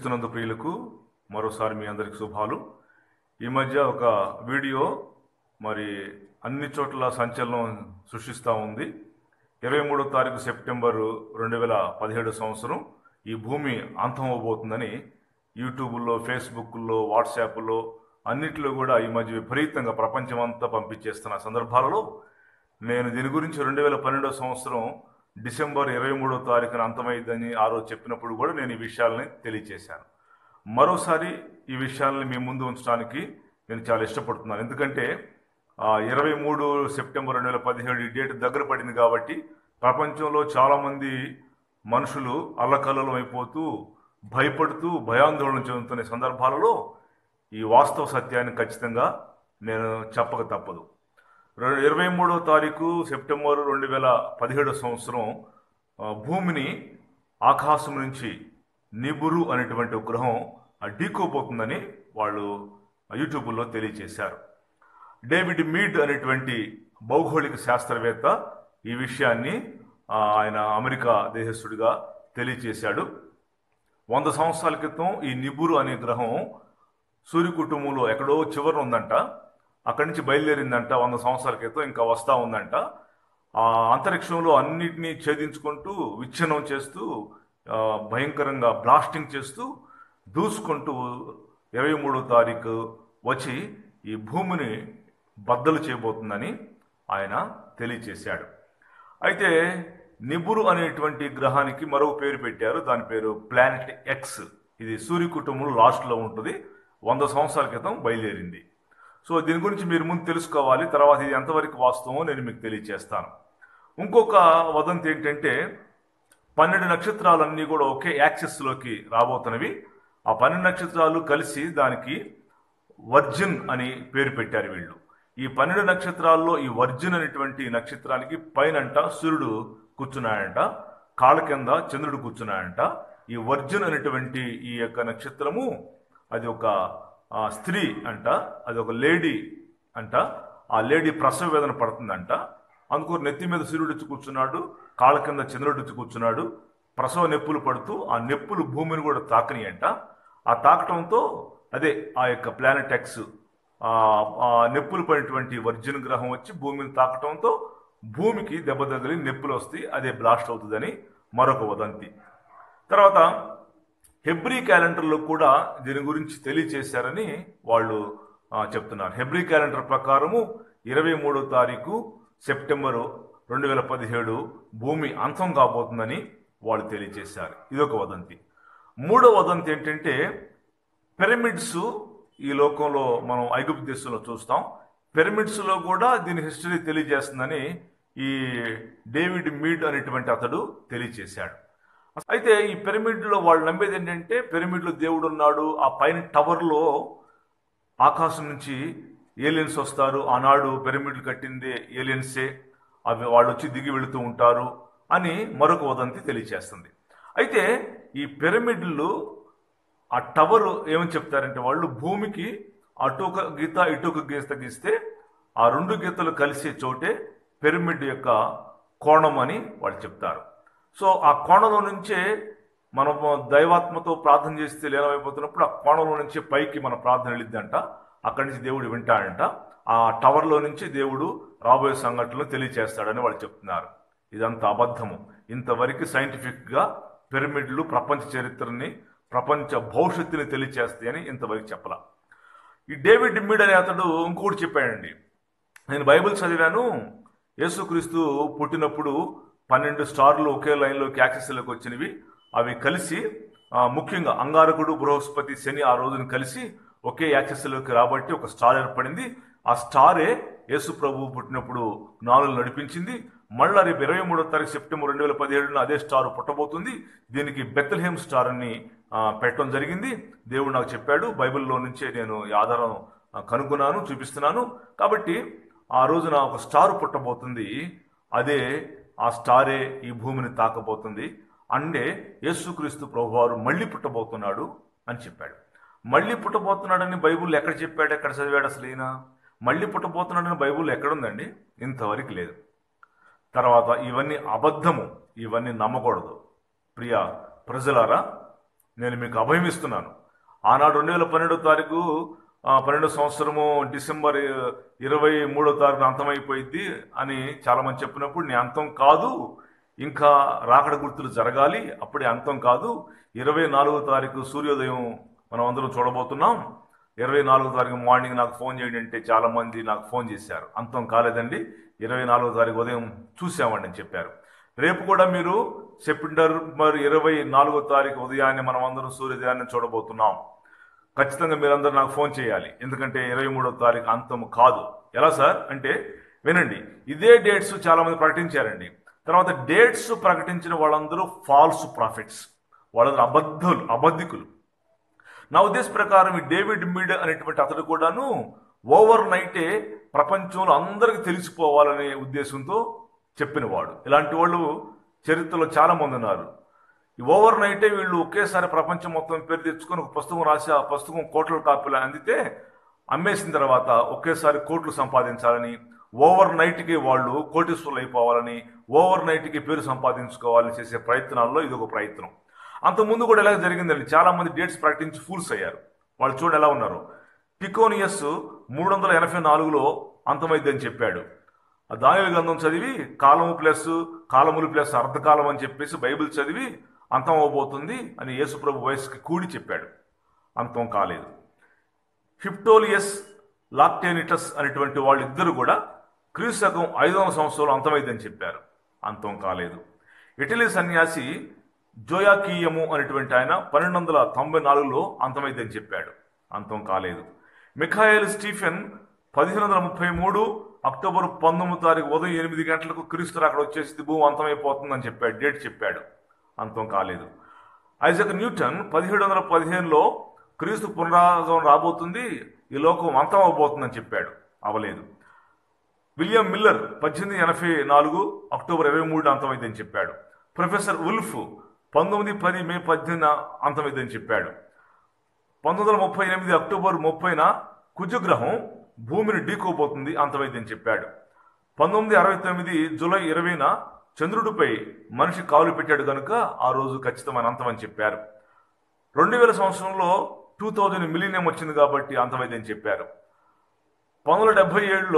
క్రీస్తునందు ప్రియులకు మరోసారి మీ అందరికి శుభాలు ఈ మధ్య ఒక వీడియో మరి అన్ని చోట్ల సంచలనం సృష్టిస్తూ ఉంది ఇరవై మూడో తారీఖు సెప్టెంబరు రెండు వేల పదిహేడు సంవత్సరం ఈ భూమి అంతం అవబోతుందని యూట్యూబ్లో ఫేస్బుక్లో వాట్సాప్లో అన్నిట్లో కూడా ఈ మధ్య విపరీతంగా ప్రపంచమంతా పంపించేస్తున్న సందర్భాలలో నేను దీని గురించి రెండు వేల పన్నెండో సంవత్సరం డిసెంబర్ ఇరవై మూడో తారీఖున అంతమైందని ఆ రోజు చెప్పినప్పుడు కూడా నేను ఈ విషయాలని తెలియజేశాను మరోసారి ఈ విషయాలని మీ ముందు ఉంచడానికి నేను చాలా ఇష్టపడుతున్నాను ఎందుకంటే ఇరవై మూడు సెప్టెంబర్ రెండు వేల పదిహేడు ఈ డేట్ దగ్గర పడింది కాబట్టి ప్రపంచంలో చాలామంది మనుషులు అల్లకల్లోలం అయిపోతూ భయపడుతూ భయాందోళన చెందుతున్న సందర్భాలలో ఈ వాస్తవ సత్యాన్ని ఖచ్చితంగా నేను చెప్పక తప్పదు రె- ఇరవై మూడో తారీఖు సెప్టెంబర్ రెండు వేల పదిహేడో సంవత్సరం ఆ, భూమిని ఆకాశం నుంచి నిబురు అనేటువంటి ఒక గ్రహం ఆ, ఢీకోపోతుందని వాళ్ళు యూట్యూబ్లో తెలియజేశారు డేవిడ్ మీడ్ అనేటువంటి భౌగోళిక శాస్త్రవేత్త ఈ విషయాన్ని ఆ, ఆయన అమెరికా దేశస్థుడిగా తెలియజేశాడు వంద సంవత్సరాల క్రితం ఈ నిబురు అనే గ్రహం సూర్య కుటుంబంలో ఎక్కడో చివరన ఉందంట అక్కడి నుంచి బయలుదేరిందంట వంద సంవత్సరాల క్రితం ఇంకా వస్తా ఉందంట ఆ అంతరిక్షంలో అన్నిటినీ ఛేదించుకుంటూ విచ్ఛిన్నం చేస్తూ ఆ, భయంకరంగా బ్లాస్టింగ్ చేస్తూ దూసుకుంటూ ఇరవై మూడో తారీఖు వచ్చి ఈ భూమిని బద్దలు చేయబోతుందని ఆయన తెలియచేశాడు అయితే నిబురు అనేటువంటి గ్రహానికి మరో పేరు పెట్టారు దాని పేరు ప్లానెట్ ఎక్స్ ఇది సూర్య కుటుంబం లాస్ట్లో ఉంటుంది వంద సంవత్సరాల క్రితం బయలుదేరింది సో దీని గురించి మీరు ముందు తెలుసుకోవాలి తర్వాత ఇది ఎంతవరకు వాస్తవమో నేను మీకు తెలియజేస్తాను ఇంకొక వదంతి ఏంటంటే పన్నెండు నక్షత్రాలన్నీ కూడా ఒకే యాక్సెస్లోకి రాబోతున్నవి ఆ పన్నెండు నక్షత్రాలు కలిసి దానికి వర్జిన్ అని పేరు పెట్టారు వీళ్ళు ఈ పన్నెండు నక్షత్రాల్లో ఈ వర్జిన్ అనేటువంటి నక్షత్రానికి పైనంట సూర్యుడు కూర్చున్నాడంట కాళ్ళ కింద చంద్రుడు కూర్చున్నాడంట ఈ వర్జిన్ అనేటువంటి ఈ యొక్క నక్షత్రము అది ఒక ఆ, స్త్రీ అంట అది ఒక లేడీ అంట ఆ లేడీ ప్రసవ వేదన పడుతుందంట అందుకు నెత్తి మీద సూర్యుడు వచ్చి కూర్చున్నాడు కాళ్ళ కింద చంద్రుడు వచ్చి కూర్చున్నాడు ప్రసవ నొప్పులు పడుతూ ఆ నొప్పులు భూమిని కూడా తాకని అంట ఆ తాకటంతో అదే ఆ యొక్క ప్లానెట్ ఎక్స్ ఆ ఆ నొప్పులు పడినటువంటి వర్జిన్ గ్రహం వచ్చి భూమిని తాకటంతో భూమికి దెబ్బ తగిలి నొప్పులు వస్తాయి అదే బ్లాస్ట్ అవుతుందని మరొక వదంతి తర్వాత హెబ్రీ క్యాలెండర్లో కూడా దీని గురించి తెలియచేశారని వాళ్ళు ఆ, చెప్తున్నారు హెబ్రీ క్యాలెండర్ ప్రకారము ఇరవై మూడో తారీఖు సెప్టెంబరు రెండు వేల పదిహేడు భూమి అంతం కాబోతుందని వాళ్ళు తెలియచేశారు ఇదొక వదంతి మూడో వదంతి ఏంటంటే పిరమిడ్స్ ఈ లోకంలో మనం ఐగుప్తు దేశంలో చూస్తాం పిరమిడ్స్లో కూడా దీని హిస్టరీ తెలియజేస్తుందని ఈ డేవిడ్ మీడ్ అనేటువంటి అతడు తెలియచేశాడు అయితే ఈ పిరమిడ్లో వాళ్ళు నమ్మేది ఏంటంటే పిరమిడ్లో దేవుడు ఉన్నాడు ఆ పైన టవర్లో ఆకాశం నుంచి ఏలియన్స్ వస్తారు ఆనాడు పిరమిడ్లు కట్టింది ఏలియన్సే అవి వాళ్ళు వచ్చి దిగి వెళుతూ ఉంటారు అని మరొక వదంతి తెలియచేస్తుంది అయితే ఈ పిరమిడ్లు ఆ టవర్ ఏమని చెప్తారంటే వాళ్ళు భూమికి అటు ఒక గీత ఇటు ఒక గీత గీస్తే ఆ రెండు గీతలు కలిసే చోటే పిరమిడ్ యొక్క కోణం అని వాళ్ళు చెప్తారు సో ఆ కోణంలో నుంచే మనం దైవాత్మతో ప్రార్థన చేస్తే లీనమైపోతున్నప్పుడు ఆ కోణంలో నుంచే పైకి మన ప్రార్థన వెళ్ళిద్దంట అక్కడి నుంచి దేవుడు వింటాడంట ఆ టవర్లో నుంచి దేవుడు రాబోయే సంఘటనలు తెలియచేస్తాడని వాళ్ళు చెప్తున్నారు ఇదంతా అబద్ధము ఇంతవరకు సైంటిఫిక్గా పిరమిడ్లు ప్రపంచ చరిత్రని ప్రపంచ భవిష్యత్తుని తెలియచేస్తాయని ఇంతవరకు చెప్పలా ఈ డేవిడ్ మిడ్ అనే అతడు ఇంకోటి చెప్పాడండి నేను బైబిల్ చదివాను యేసుక్రీస్తు పుట్టినప్పుడు పన్నెండు స్టార్లు ఒకే లైన్లోకి యాక్సెస్లోకి వచ్చినవి అవి కలిసి ఆ, ముఖ్యంగా అంగారకుడు బృహస్పతి శని ఆ రోజున కలిసి ఒకే యాక్సెస్లోకి రాబట్టి ఒక స్టార్ ఏర్పడింది ఆ స్టారే యేసు ప్రభు పుట్టినప్పుడు నాలుగు నడిపించింది మళ్ళా రేపు ఇరవై మూడో తారీఖు సెప్టెంబర్ రెండు వేల పదిహేడున అదే స్టార్ పుట్టబోతుంది దీనికి బెత్తల్హేమ్ స్టార్ అని ఆ, పెట్టడం జరిగింది దేవుడు నాకు చెప్పాడు బైబిల్లో నుంచే నేను ఈ ఆధారం ఆ, కనుగొన్నాను చూపిస్తున్నాను కాబట్టి ఆ రోజున ఒక స్టార్ పుట్టబోతుంది అదే ఆ స్టారే ఈ భూమిని తాకబోతుంది అంటే యేసుక్రీస్తు ప్రభువారు మళ్ళీ పుట్టబోతున్నాడు అని చెప్పాడు మళ్ళీ పుట్టబోతున్నాడని బైబుల్ ఎక్కడ చెప్పాడు ఎక్కడ చదివాడు అసలు ఈయన మళ్ళీ పుట్టబోతున్నాడని బైబుల్ ఎక్కడుందండి ఇంతవరకు లేదు తర్వాత ఇవన్నీ అబద్ధము ఇవన్నీ నమ్మకూడదు ప్రియ ప్రజలారా నేను మీకు అభయం ఇస్తున్నాను ఆనాడు రెండు వేల పన్నెండో తారీఖు ఆ, పన్నెండో సంవత్సరము డిసెంబర్ ఇరవై మూడో తారీఖున అంతమైపోయింది అని చాలా మంది చెప్పినప్పుడు నీ అంతం కాదు ఇంకా రాకడ గుర్తులు జరగాలి అప్పుడే అంతం కాదు ఇరవై నాలుగో తారీఖు సూర్యోదయం మనం అందరం చూడబోతున్నాం ఇరవై నాలుగో తారీఖు మార్నింగ్ నాకు ఫోన్ చేయండి అంటే చాలా మంది నాకు ఫోన్ చేశారు అంతం కాలేదండి ఇరవై నాలుగో తారీఖు ఉదయం చూసామండి అని చెప్పారు రేపు కూడా మీరు సెప్టెంబర్ ఇరవై నాలుగో తారీఖు ఉదయాన్నే మనం అందరం సూర్యోదయాన్ని చూడబోతున్నాం ఖచ్చితంగా మీరందరూ నాకు ఫోన్ చేయాలి ఎందుకంటే ఇరవై మూడో తారీఖు అంతం కాదు ఎలా సార్ అంటే వినండి ఇదే డేట్స్ చాలా మంది ప్రకటించారండి తర్వాత డేట్స్ ప్రకటించిన వాళ్ళందరూ ఫాల్స్ ప్రాఫిట్స్ వాళ్ళందరూ అబద్ధులు అబద్ధికులు నా ఉద్దేశ ప్రకారం ఈ డేవిడ్ మిడ్ అనేటువంటి అతడు కూడాను ఓవర్ నైటే ప్రపంచంలో అందరికి తెలిసిపోవాలనే ఉద్దేశంతో చెప్పినవాడు ఇలాంటి వాళ్ళు చరిత్రలో చాలా మంది ఉన్నారు ఈ ఓవర్ నైటే వీళ్ళు ఒకేసారి ప్రపంచం మొత్తం పేరు తెచ్చుకొని ఒక పుస్తకం రాసి ఆ పుస్తకం కోట్ల కాపీలు అందితే అమ్మేసిన తర్వాత ఒకేసారి కోట్లు సంపాదించాలని ఓవర్ నైట్కి వాళ్ళు కోటీశ్వరులు అయిపోవాలని ఓవర్ నైట్కి పేరు సంపాదించుకోవాలని చేసే ప్రయత్నాల్లో ఇది ఒక ప్రయత్నం అంతకుముందు కూడా ఇలా జరిగిందండి చాలా మంది డేట్స్ ప్రకటించి ఫూల్స్ అయ్యారు వాళ్ళు చూడండి ఎలా ఉన్నారు టికోనియస్ మూడు వందల ఎనభై నాలుగులో అంతమైందని చెప్పాడు ఆ దానిల గ్రంథం చదివి కాలము ప్లస్ కాలములు ప్లస్ అర్ధకాలం అని చెప్పేసి బైబిల్ చదివి అంతం అవబోతుంది అని యేసుప్రభు వయసుకి కూడి చెప్పాడు అంతం కాలేదు హిప్టోలియస్ లాక్టేనిటస్ అనేటువంటి వాళ్ళిద్దరు కూడా క్రీస్తు శకం ఐదు వందల సంవత్సరంలో అంతమైందని చెప్పారు అంతం కాలేదు ఇటలీ సన్యాసి జోయాకీయము అనేటువంటి ఆయన పన్నెండు వందల తొంభై నాలుగులో అంతమైందని చెప్పాడు అంతం కాలేదు మిఖాయిల్ స్టీఫెన్ పదిహేను వందల ముప్పై మూడు అక్టోబర్ పంతొమ్మిది తారీఖు ఉదయం ఎనిమిది గంటలకు క్రీస్తు అక్కడ వచ్చేసి భూమి అంతమైపోతుందని చెప్పాడు డేట్ చెప్పాడు అంతం కాలేదు ఐజక్ న్యూటన్ పదిహేడు వందల పదిహేనులో క్రీస్తు పునరాగమనం రాబోతుంది ఈ లోకం అంతం అవబోతుందని చెప్పాడు అవలేదు విలియం మిల్లర్ పద్దెనిమిది ఎనభై నాలుగు అక్టోబర్ ఇరవై మూడు అంతమైందని చెప్పాడు ప్రొఫెసర్ ఉల్ఫ్ పంతొమ్మిది పది మే పద్దెనిమిది అంతమైందని చెప్పాడు పంతొమ్మిది వందల ముప్పై ఎనిమిది అక్టోబర్ ముప్పైన కుజగ్రహం భూమిని ఢీకోబోతుంది అంతమైందని చెప్పాడు పంతొమ్మిది అరవై తొమ్మిది జూలై ఇరవైన చంద్రుడిపై మనిషి కాలు పెట్టాడు కనుక ఆ రోజు ఖచ్చితమైన అంతమని చెప్పారు రెండు వేల సంవత్సరంలో టూ థౌజండ్ మిలీనియం వచ్చింది కాబట్టి అంతమైందని చెప్పారు పంతొమ్మిది వందల డెబ్బై ఏడులో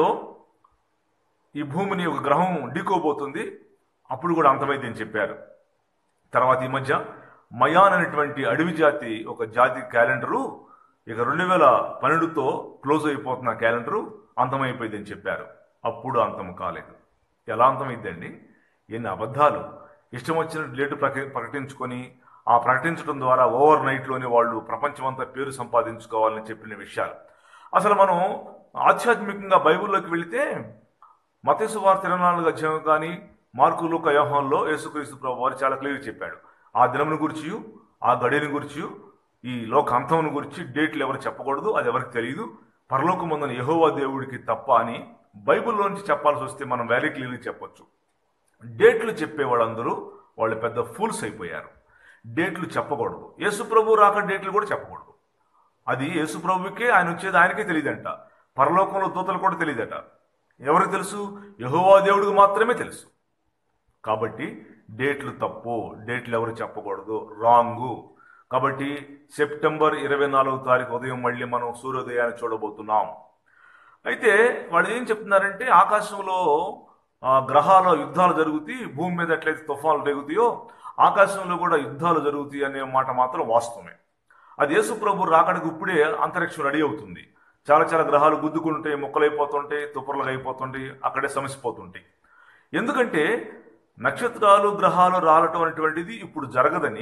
ఈ భూమిని ఒక గ్రహం ఢీకోబోతుంది అప్పుడు కూడా అంతమైందని చెప్పారు తర్వాత ఈ మధ్య మయాన్ అనేటువంటి అడవి జాతి ఒక జాతి క్యాలెండరు ఇక రెండు వేల పన్నెండుతో క్లోజ్ అయిపోతున్న క్యాలెండరు అంతమైపోయిందని చెప్పారు అప్పుడు అంతం కాలేదు ఎలా అంతమైందండి ఎన్ని అబద్ధాలు ఇష్టం వచ్చిన డేటు ప్రక- ప్రకటించుకొని ఆ ప్రకటించడం ద్వారా ఓవర్ నైట్లోనే వాళ్ళు ప్రపంచమంతా పేరు సంపాదించుకోవాలని చెప్పిన విషయాలు అసలు మనం ఆధ్యాత్మికంగా బైబిల్లోకి వెళితే మతేసు వార్త ఇరవై నాలుగు అధ్యాయం కానీ మార్కులు కయోహంలో యేసుక్రీస్తు ప్రభు వారు చాలా క్లియర్ చెప్పాడు ఆ దినమును గురించి ఆ గడిని గురించి ఈ లోక అంతమును గురించి డేట్లు ఎవరు చెప్పకూడదు అది ఎవరికి తెలియదు పరలోకమందున యెహోవా దేవుడికి తప్ప అని బైబిల్లోంచి చెప్పాల్సి వస్తే మనం వెరీ క్లియర్గా చెప్పొచ్చు డేట్లు చెప్పే వాళ్ళందరూ వాళ్ళు పెద్ద ఫూల్స్ అయిపోయారు డేట్లు చెప్పకూడదు యేసు ప్రభు రాక డేట్లు కూడా చెప్పకూడదు అది యేసు ప్రభుకే ఆయన వచ్చేది ఆయనకే తెలియదంట పరలోకంలో దూతలు కూడా తెలియదట ఎవరికి తెలుసు యెహోవా దేవుడికి మాత్రమే తెలుసు కాబట్టి డేట్లు తప్పు డేట్లు ఎవరు చెప్పకూడదు రాంగు కాబట్టి సెప్టెంబర్ ఇరవై నాలుగో తారీఖు ఉదయం మళ్ళీ మనం సూర్యోదయాన్ని చూడబోతున్నాం అయితే వాళ్ళు ఏం చెప్తున్నారంటే ఆకాశంలో ఆ, గ్రహాల యుద్ధాలు జరుగుతాయి భూమి మీద ఎట్లయితే తుఫాన్లు రేగుతాయో ఆకాశంలో కూడా యుద్ధాలు జరుగుతాయి అనే మాట మాత్రం వాస్తవమే అది యేసు ప్రభు రాకడికి ఇప్పుడే అంతరిక్షం రెడీ అవుతుంది చాలా చాలా గ్రహాలు గుద్దుకుంటాయి ముక్కలైపోతుంటాయి తుపర్లుగా అయిపోతుంటాయి అక్కడే సమసిపోతుంటాయి ఎందుకంటే నక్షత్రాలు గ్రహాలు రాలటం అనేటువంటిది ఇప్పుడు జరగదని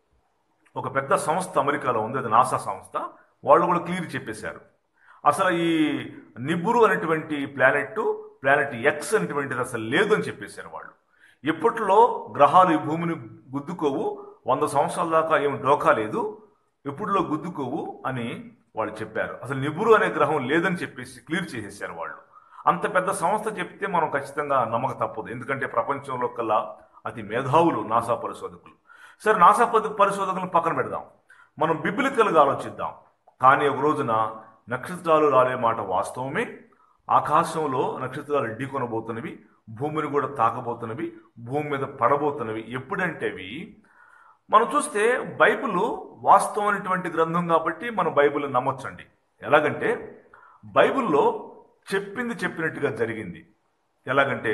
ఒక పెద్ద సంస్థ అమెరికాలో ఉంది అది నాసా సంస్థ వాళ్ళు కూడా క్లియర్ చెప్పేశారు అసలు ఈ నిబ్బురు అనేటువంటి ప్లానెట్ ప్లానెట్ ఎక్స్ అనేటువంటిది అసలు లేదు అని చెప్పేశారు వాళ్ళు ఇప్పట్లో గ్రహాలు ఈ భూమిని గుద్దుకోవు వంద సంవత్సరాల దాకా ఏం డోకా లేదు ఎప్పుడులో గుద్దుకోవు అని వాళ్ళు చెప్పారు అసలు నిబురు అనే గ్రహం లేదని చెప్పేసి క్లియర్ చేసేసారు వాళ్ళు అంత పెద్ద సంస్థ చెప్తే మనం ఖచ్చితంగా నమ్మక తప్పదు ఎందుకంటే ప్రపంచంలో కల్లా అతి మేధావులు నాసా పరిశోధకులు సరే నాసా పరి- పరిశోధకులను పక్కన పెడదాం మనం బిబ్లికల్గా ఆలోచిద్దాం కానీ ఒక రోజున నక్షత్రాలు రాలే మాట వాస్తవమే ఆకాశంలో నక్షత్రాలు ఢీకొనబోతున్నవి భూమిని కూడా తాకబోతున్నవి భూమి మీద పడబోతున్నవి ఎప్పుడంటే అవి మనం చూస్తే బైబిల్ వాస్తవమైనటువంటి గ్రంథం కాబట్టి మనం బైబిల్ని నమ్మొచ్చండి ఎలాగంటే బైబిల్లో చెప్పింది చెప్పినట్టుగా జరిగింది ఎలాగంటే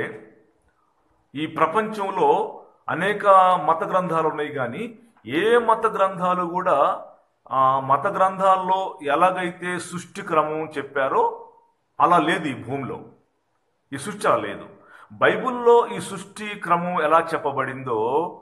ఈ ప్రపంచంలో అనేక మత గ్రంథాలు ఉన్నాయి కానీ ఏ మత గ్రంథాలు కూడా ఆ మత గ్రంథాల్లో ఎలాగైతే సృష్టి క్రమం చెప్పారో అలా లేదు ఈ భూమిలో ఈ సృష్టి అలా లేదు బైబిల్లో ఈ సృష్టి క్రమం ఎలా చెప్పబడిందో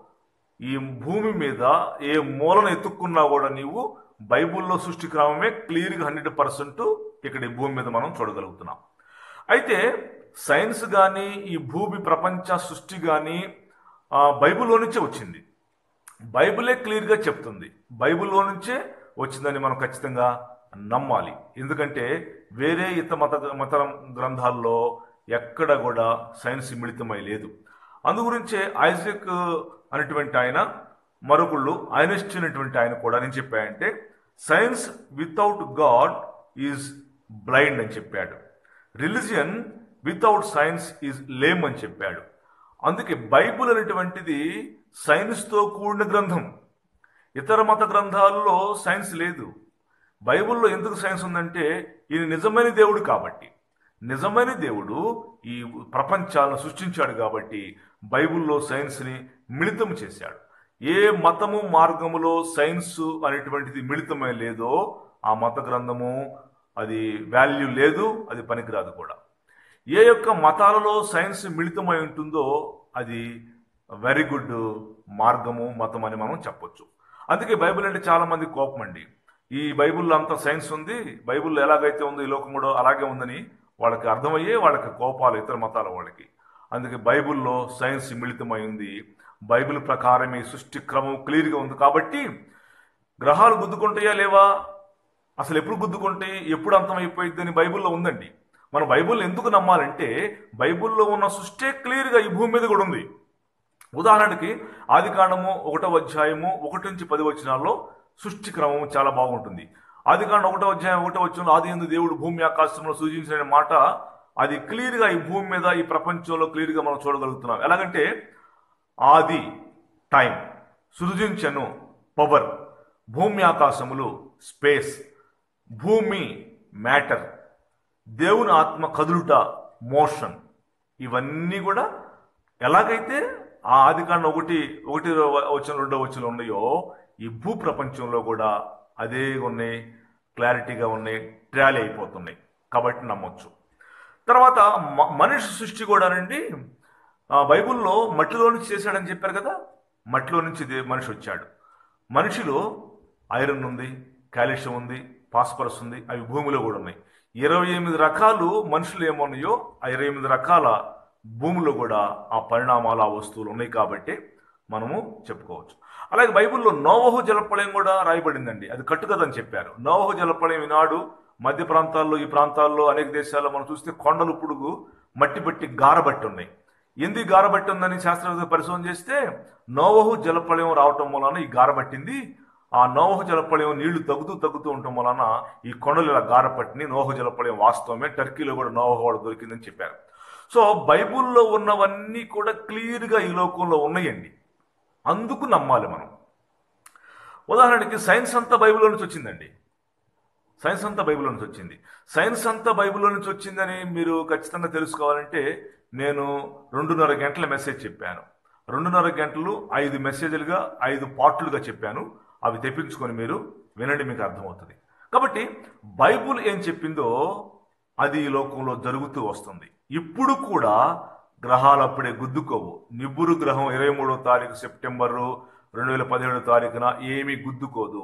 ఈ భూమి మీద ఏ మూలను ఎత్తుక్కున్నా కూడా నీవు బైబిల్లో సృష్టి క్రమమే క్లియర్గా హండ్రెడ్ పర్సెంట్ ఇక్కడ ఈ భూమి మీద మనం చూడగలుగుతున్నాం అయితే సైన్స్ కానీ ఈ భూమి ప్రపంచ సృష్టి కానీ బైబిల్లో నుంచే వచ్చింది బైబిలే క్లియర్గా చెప్తుంది బైబిల్లో నుంచే వచ్చిందని మనం ఖచ్చితంగా నమ్మాలి ఎందుకంటే వేరే ఇతర మత మత గ్రంథాల్లో ఎక్కడ కూడా సైన్స్ మిళితమై లేదు అందు గురించే ఐజక్ అనేటువంటి ఆయన మరొకళ్ళు ఐనస్టీన్ అనేటువంటి ఆయన కూడా నేను చెప్పాయంటే science without God is blind అని చెప్పాడు religion without science is lame అని చెప్పాడు అందుకే బైబుల్ అనేటువంటిది సైన్స్తో కూడిన గ్రంథం ఇతర మత గ్రంథాల్లో సైన్స్ లేదు బైబిల్లో ఎందుకు సైన్స్ ఉందంటే ఈయన నిజమైన దేవుడు కాబట్టి నిజమైన దేవుడు ఈ ప్రపంచాలను సృష్టించాడు కాబట్టి బైబిల్లో సైన్స్ని మిళితం చేశాడు ఏ మతము మార్గములో సైన్స్ అనేటువంటిది మిళితమై లేదో ఆ మత గ్రంథము అది వాల్యూ లేదు అది పనికిరాదు కూడా ఏ యొక్క మతాలలో సైన్స్ మిళితమై ఉంటుందో అది వెరీ గుడ్ మార్గము మతం అని మనం చెప్పొచ్చు అందుకే బైబిల్ అంటే చాలా మంది కోపం అండి ఈ బైబిల్లో అంత సైన్స్ ఉంది బైబిల్లో ఎలాగైతే ఉందో ఈ లోకం కూడా అలాగే ఉందని వాళ్ళకి అర్థమయ్యే వాళ్ళకి కోపాలు ఇతర మతాల వాళ్ళకి అందుకే బైబిల్లో సైన్స్ మిళితమై ఉంది బైబిల్ ప్రకారం ఈ సృష్టి క్రమం క్లియర్గా ఉంది కాబట్టి గ్రహాలు గుద్దుకుంటాయా లేవా అసలు ఎప్పుడు గుద్దుకుంటాయి ఎప్పుడు అంతమైపోయిద్దని బైబిల్లో ఉందండి మన బైబిల్ ఎందుకు నమ్మాలంటే బైబిల్లో ఉన్న సృష్టి క్లియర్గా ఈ భూమి మీద కూడా ఉంది ఉదాహరణకి ఆది కాండము ఒకటో అధ్యాయము ఒకటి నుంచి పది వచనాల్లో సృష్టి క్రమం చాలా బాగుంటుంది ఆది కాండం ఒకటో అధ్యాయం ఒకటో వచ్చిన ఆది ఎందు దేవుడు భూమి ఆకాశంలో సూచించిన మాట అది క్లియర్గా ఈ భూమి మీద ఈ ప్రపంచంలో క్లియర్గా మనం చూడగలుగుతున్నాం ఎలాగంటే ఆది టైం సృజించను పవర్ భూమి ఆకాశములు స్పేస్ భూమి మ్యాటర్ దేవుని ఆత్మ కదులుట మోషన్ ఇవన్నీ కూడా ఎలాగైతే ఆ ఆదికాండ ఒకటి ఒకటి వచ్చిన రెండో వచ్చిన ఉన్నాయో ఈ భూ ప్రపంచంలో కూడా అదే ఉన్నాయి క్లారిటీగా ఉన్నాయి ట్రాలీ అయిపోతున్నాయి కాబట్టి నమ్మొచ్చు తర్వాత మ- మనిషి సృష్టి కూడానండి ఆ, బైబిల్లో మట్టిలో నుంచి చేశాడని చెప్పారు కదా మట్టిలో నుంచి దే- మనిషి వచ్చాడు మనిషిలో ఐరన్ ఉంది కాల్షియం ఉంది ఫాస్ఫరస్ ఉంది అవి భూమిలో కూడా ఉన్నాయి ఇరవై ఎనిమిది రకాలు మనుషులు ఏమున్నాయో ఆ ఇరవై ఎనిమిది రకాల భూమిలో కూడా ఆ పరిణామాలు ఆ వస్తువులు ఉన్నాయి కాబట్టి మనము చెప్పుకోవచ్చు అలాగే బైబిల్లో నోవహు జలప్రళయం కూడా రాయబడిందండి అది కట్టుకదని చెప్పారు నోవహు జలప్రళయం ఈనాడు మధ్య ప్రాంతాల్లో ఈ ప్రాంతాల్లో అనేక దేశాల్లో మనం చూస్తే కొండలు పుడుగు మట్టి బట్టి గారబట్టి ఉన్నాయి ఎందుకు గారబట్టి ఉందని శాస్త్రవేత్త పరిశోధన చేస్తే నోవహు జలప్రళయం రావటం వలన ఈ గారబట్టింది ఆ నోవహు జలప్రళయం నీళ్లు తగ్గుతూ తగ్గుతూ ఉండటం వలన ఈ కొండలు ఇలా గారపట్టిని నోవహు జలప్రళయం వాస్తవమే టర్కీలో కూడా నోవహు వాడు దొరికిందని చెప్పారు సో బైబిల్లో ఉన్నవన్నీ కూడా క్లియర్గా ఈ లోకంలో ఉన్నాయండి అందుకు నమ్మాలి మనం ఉదాహరణకి సైన్స్ అంతా బైబిల్లో నుంచి వచ్చిందండి సైన్స్ అంతా బైబిల్లో నుంచి వచ్చింది సైన్స్ అంతా బైబిల్లో నుంచి వచ్చిందని మీరు ఖచ్చితంగా తెలుసుకోవాలంటే నేను రెండున్నర గంటల మెసేజ్ చెప్పాను రెండున్నర గంటలు ఐదు మెసేజ్లుగా ఐదు పార్ట్లుగా చెప్పాను అవి తెప్పించుకొని మీరు వినండి మీకు అర్థమవుతుంది కాబట్టి బైబుల్ ఏం చెప్పిందో అది ఈ లోకంలో జరుగుతూ వస్తుంది ఇప్పుడు కూడా గ్రహాలు అప్పుడే గుద్దుకోవు నిబ్బురు గ్రహం ఇరవై మూడో తారీఖు సెప్టెంబరు రెండు వేల పదిహేడో తారీఖున ఏమీ గుద్దుకోదు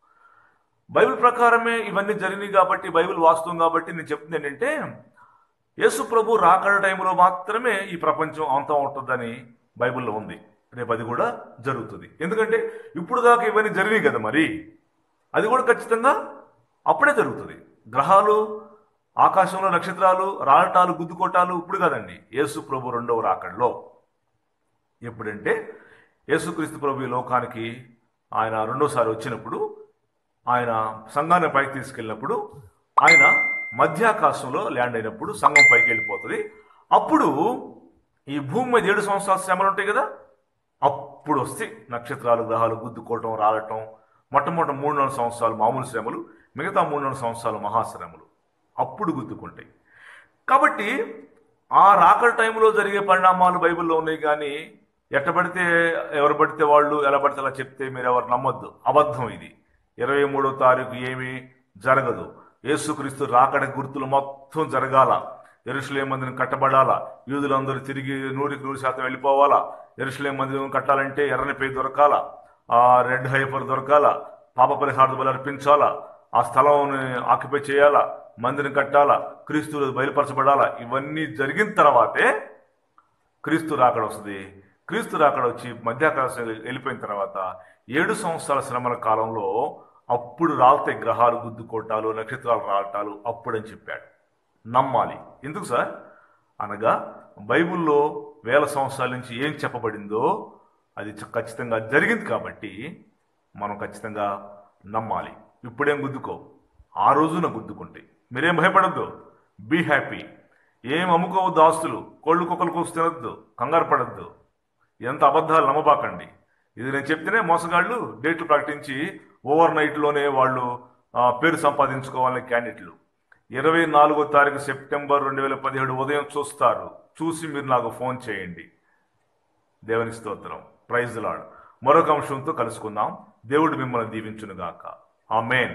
బైబిల్ ప్రకారమే ఇవన్నీ జరిగినాయి కాబట్టి బైబిల్ వాస్తవం కాబట్టి నేను చెప్తుంది ఏంటంటే యేసు ప్రభు రాకడ టైంలో మాత్రమే ఈ ప్రపంచం అంతం ఉంటుందని బైబిల్లో ఉంది రేపు అది కూడా జరుగుతుంది ఎందుకంటే ఇప్పుడు దాకా ఇవన్నీ జరిగినాయి కదా మరి అది కూడా ఖచ్చితంగా అప్పుడే జరుగుతుంది గ్రహాలు ఆకాశంలో నక్షత్రాలు రాలటాలు గుద్దుకోటాలు ఇప్పుడు కాదండి యేసు ప్రభు రెండవ రాకడలో ఎప్పుడంటే యేసుక్రీస్తు ప్రభు ఈ లోకానికి ఆయన రెండోసారి వచ్చినప్పుడు ఆయన సంఘాన్ని పైకి తీసుకెళ్ళినప్పుడు ఆయన మధ్యాకాశంలో ల్యాండ్ అయినప్పుడు సంఘం పైకి వెళ్ళిపోతుంది అప్పుడు ఈ భూమి మీద ఏడు సంవత్సరాల శ్రమలు ఉంటాయి కదా అప్- అప్పుడు వస్తే నక్షత్రాలు గ్రహాలు గుద్దుకోవటం రాలటం మొట్టమొదటి మూడు నాలుగు సంవత్సరాలు మామూలు శ్రమలు మిగతా మూడు నాలుగు సంవత్సరాలు మహాశ్రమలు అప్పుడు గుద్దుకుంటాయి కాబట్టి ఆ రాకడ టైంలో జరిగే పరిణామాలు బైబిల్లో ఉన్నాయి కానీ ఎట్ట పడితే ఎవరు పడితే వాళ్ళు ఎలా పడితే అలా చెప్తే మీరు ఎవరు నమ్మొద్దు అబద్ధం ఇది ఇరవై మూడో తారీఖు ఏమీ జరగదు యేసుక్రీస్తు రాకడ గుర్తులు మొత్తం జరగాల ఎరుసలేం మందిరం కట్టబడాలా యూదులందరూ తిరిగి నూరికి నూరు శాతం వెళ్ళిపోవాలా ఎరుసలేం మందిరం కట్టాలంటే ఎర్రని పేరు దొరకాల ఆ రెడ్ హైపర్ దొరకాల పాప పరిహార బలు అర్పించాలా ఆ స్థలం ఆక్యుపై చేయాలా మందిరం కట్టాలా క్రీస్తు బయలుపరచబడాలా ఇవన్నీ జరిగిన తర్వాతే క్రీస్తు రాకడ వస్తుంది క్రీస్తు రాకడ వచ్చి మధ్యాకాశం వెళ్ళిపోయిన తర్వాత ఏడు సంవత్సరాల శ్రమల కాలంలో అప్పుడు రాలతాయి గ్రహాలు గుద్దుకోటాలు నక్షత్రాలు రాలటాలు అప్పుడని చెప్పాడు నమ్మాలి ఎందుకు సార్ అనగా బైబిల్లో వేల సంవత్సరాల నుంచి ఏం చెప్పబడిందో అది చ- ఖచ్చితంగా జరిగింది కాబట్టి మనం ఖచ్చితంగా నమ్మాలి ఇప్పుడేం గుద్దుకో ఆ రోజున గుద్దుకుంటే మీరేం భయపడద్దు బీ హ్యాపీ ఏం అమ్ముకోవద్దు ఆస్తులు కోళ్ళు కుక్కలు కోసి తినద్దు కంగారు పడద్దు ఎంత అబద్ధాలు నమ్మబాకండి ఇది నేను చెప్తేనే మోసగాళ్ళు డేట్లు ప్రకటించి ఓవర్ నైట్లోనే వాళ్ళు ఆ, పేరు సంపాదించుకోవాలని క్యాండిడేట్లు ఇరవై నాలుగో తారీఖు సెప్టెంబర్ రెండు వేల పదిహేడు ఉదయం చూస్తారు చూసి మీరు నాకు ఫోన్ చేయండి దేవుని స్తోత్రం ప్రైజ్ లాడ్ మరొక అంశంతో కలుసుకుందాం దేవుడు మిమ్మల్ని దీవించునుగాక ఆమేన్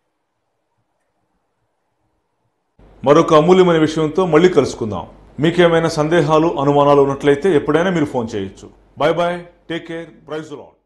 మరొక అమూల్యమైన విషయంతో మళ్ళీ కలుసుకుందాం మీకేమైనా సందేహాలు అనుమానాలు ఉన్నట్లయితే ఎప్పుడైనా మీరు ఫోన్ చేయొచ్చు bye bye take care praise lord